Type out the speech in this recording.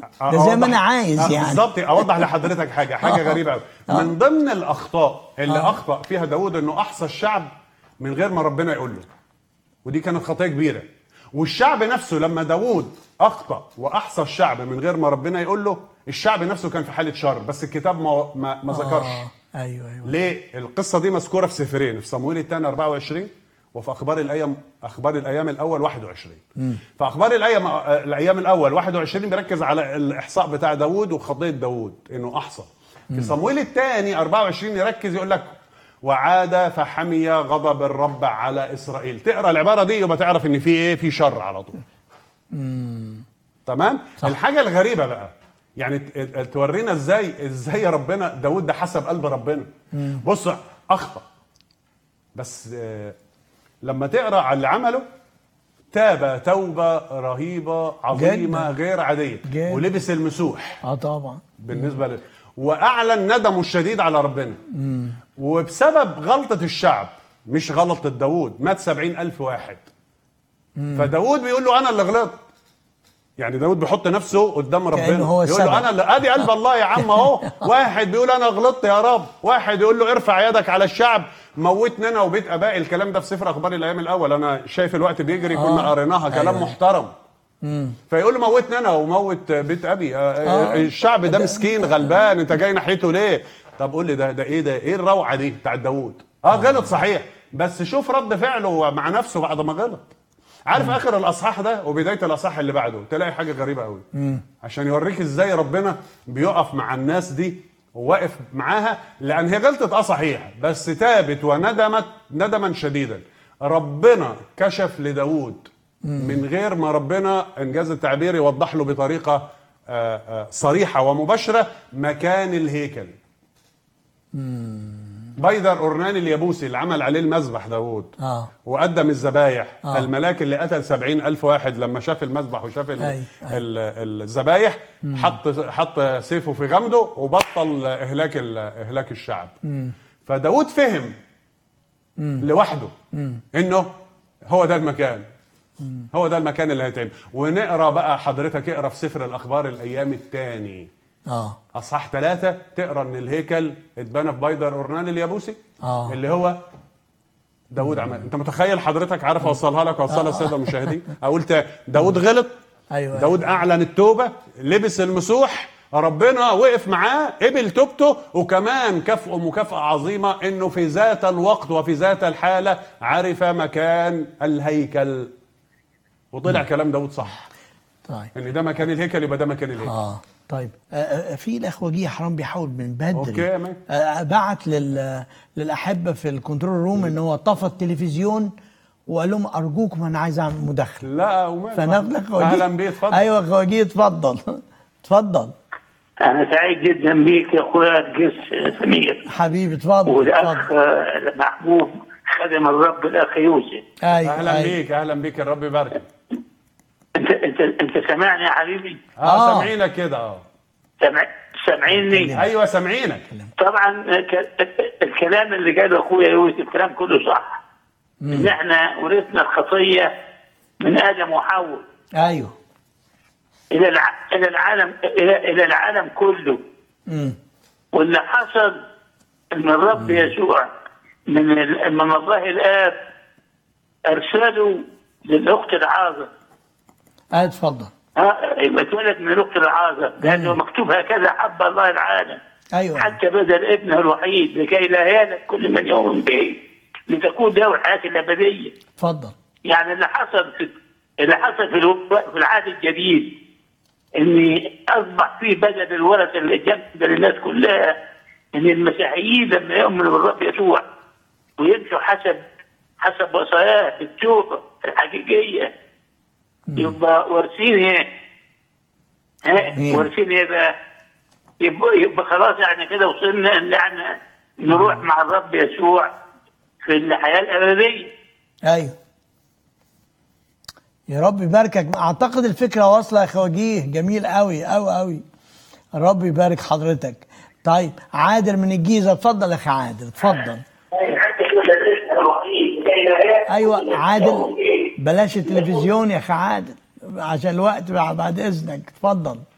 ده زي ما أوضح- أنا عايز آه، يعني. بالظبط اوضح لحضرتك حاجه حاجه غريبه قوي من ضمن الاخطاء اللي اخطا فيها داوود انه احصى الشعب من غير ما ربنا يقول له ودي كانت خطيه كبيره والشعب نفسه لما داوود اخطا واحصى الشعب من غير ما ربنا يقول له الشعب نفسه كان في حاله شر بس الكتاب ما ما, ما ذكرش آه. ايوه ايوه ليه؟ القصه دي مذكوره في سفرين في صمويل الثاني 24 وفي اخبار الايام اخبار الايام الاول 21 في اخبار الايام الايام الاول 21 بيركز على الاحصاء بتاع داوود وخطيه داوود انه احصى في صمويل الثاني 24 يركز يقول لك وعاد فحمي غضب الرب على اسرائيل تقرا العباره دي يبقى تعرف ان في ايه في شر على طول تمام صح. الحاجه الغريبه بقى يعني ت- ت- تورينا ازاي ازاي ربنا داود ده حسب قلب ربنا بص اخطا بس آه، لما تقرا على اللي عمله تاب توبه رهيبه عظيمه جداً. غير عاديه جداً. ولبس المسوح اه طبعا بالنسبه له واعلن ندمه الشديد على ربنا وبسبب غلطه الشعب مش غلطه داوود مات سبعين ألف واحد فداوود بيقول له انا اللي غلطت يعني داود بيحط نفسه قدام ربنا كأنه هو يقول له السبب. انا اللي ادي قلب الله يا عم اهو واحد بيقول انا غلطت يا رب واحد يقول له ارفع يدك على الشعب موتنا انا وبيت ابائي الكلام ده في سفر اخبار الايام الاول انا شايف الوقت بيجري كنا قريناها كلام أيوة. محترم فيقول له موتنا انا وموت بيت ابي آه. آه. الشعب ده مسكين غلبان انت جاي ناحيته ليه طب قول لي ده ده ايه ده ايه الروعه دي بتاعت داوود اه غلط صحيح بس شوف رد فعله مع نفسه بعد ما غلط عارف اخر الاصحاح ده وبدايه الاصحاح اللي بعده تلاقي حاجه غريبه قوي عشان يوريك ازاي ربنا بيقف مع الناس دي وواقف معاها لان هي غلطت اه صحيح بس تابت وندمت ندما شديدا ربنا كشف لداود من غير ما ربنا انجاز التعبير يوضح له بطريقه آه، آه، صريحه ومباشره مكان الهيكل بيدر أورنان اليابوسي اللي عمل عليه المذبح داوود اه وقدم الذبايح آه. الملاك اللي قتل سبعين ألف واحد لما شاف المذبح وشاف ال- أي، أي. ال- الذبايح حط حط سيفه في غمده وبطل إهلاك ال- إهلاك الشعب فداود فهم لوحده إنه هو ده المكان هو ده المكان اللي هيتعمل ونقرا بقى حضرتك اقرا في سفر الأخبار الأيام الثاني اه اصحاح ثلاثة تقرا ان الهيكل اتبنى في بيدر اورنان اليابوسي آه. اللي هو داود عمل انت متخيل حضرتك عارف اوصلها لك واوصلها للساده المشاهدين اقول تا- داود غلط ايوه داود اعلن التوبه لبس المسوح ربنا وقف معاه قبل توبته وكمان كافئه مكافاه عظيمه انه في ذات الوقت وفي ذات الحاله عرف مكان الهيكل وطلع كلام داود صح طيب ان ده مكان الهيكل يبقى ده مكان الهيكل اه طيب آه، آه، في الاخ وجيه حرام بيحاول من بدري أوكي يا مان. آه، بعت لل للاحبه في الكنترول روم ان هو طفى التلفزيون وقال لهم ارجوكم انا عايز اعمل مداخله لا وما فناخدك وجيه اهلا بيه اتفضل ايوه أخ وجيه اتفضل اتفضل أنا سعيد جدا بيك يا أخويا القس سمير حبيبي اتفضل والأخ اتفضل آه، المحبوب خادم الرب الأخ يوسف ايوه اهلا أيوة. بيك اهلا بيك الرب يبارك أنت أنت أنت سامعني يا حبيبي؟ اه, آه. سامعينك كده اه سامع سامعيني؟ ايوه سامعينك طبعا آه، ك- الكلام اللي قاله أخويا يوسف كلام كله صح إن إحنا ورثنا الخطية من آدم وحواء ايوه إلى الع... إلى العالم إلى إلى العالم كله امم واللي حصل ان الرب يسوع من ال- من الله الاب ارسله للاخت العازر آه، اتفضل ها يبقى اتولد من الاخت العازر لانه مكتوب هكذا حب الله العالم ايوه حتى بذل ابنه الوحيد لكي لا يهلك كل من يؤمن به لتكون له الحياه الابديه اتفضل يعني اللي حصل في اللي حصل في الو- في العهد الجديد ان اصبح في بدل الورثه اللي جنب للناس كلها ان المسيحيين لما يؤمنوا بالرب يسوع ويمشوا حسب حسب وصاياه بالتوبه الحقيقيه يبقى وارثين ايه؟ ها؟ مم. وارثين ايه بقى؟ يبقى, يبقى خلاص يعني كده وصلنا ان احنا نروح مع الرب يسوع في الحياه الابديه ايوه يا رب يباركك اعتقد الفكره واصله يا اخي وجيه جميل قوي قوي قوي الرب يبارك حضرتك طيب عادل من الجيزه اتفضل يا اخي عادل اتفضل ايوه عادل بلاش التلفزيون يا اخي عادل عشان الوقت بعد اذنك اتفضل